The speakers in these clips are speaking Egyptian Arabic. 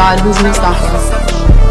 god, who's Mustafa?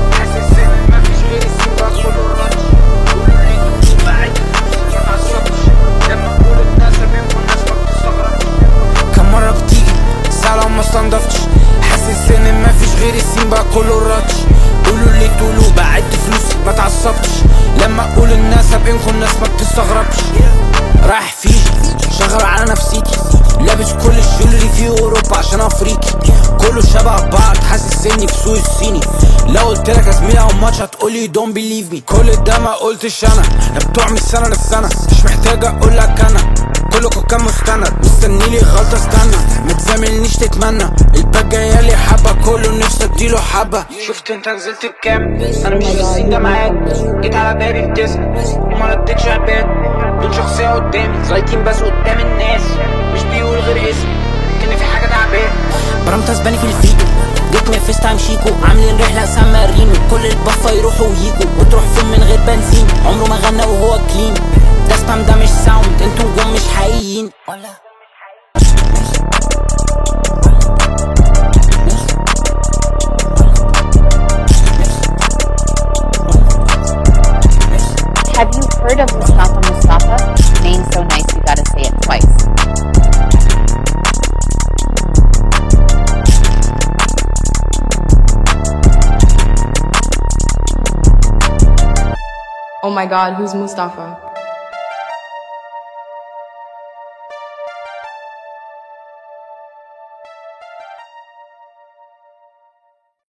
كم مرة بتيجي ساعة لو ما استنضفتش حاسس ان مفيش غير السين بقى كله الراتش قولوا اللي تقولوا بعد فلوسي ما تعصبتش لما اقول الناس ابقينكم الناس ما بتستغربش رايح فيه شغال على نفسيتي لابس كل الجولري في اوروبا عشان افريقي كله شبه بعض حاسس اني في سوق الصيني لو قلت لك يا زميلي او ماتش هتقولي دونت بليف مي كل ده ما قلتش انا بتوع من السنه للسنه مش محتاج اقول لك انا كلكم كان مستند مستني لي غلطه استنى ما تزاملنيش تتمنى الباك جايه لي حبه كله نفسي اديله حبه شفت انت نزلت بكام انا مش في السين ده معاك جيت على بابي بتسال وما ردتش عباد دول شخصيه قدامي زايتين بس قدام الناس مش بيقول غير اسمي كان في حاجه تعبان برمت اسباني في الفيديو جيت من فيس تايم شيكو عاملين رحله سان مارينو كل البفه يروحوا ويجوا وتروح فين من غير بنزين عمره ما غنى وهو كلين ده سبام ده مش ساوند انتوا نجوم مش حقيقيين ولا Have you heard of Mustafa Mustafa? Name so nice you gotta say it twice. Oh my god, who's Mustafa?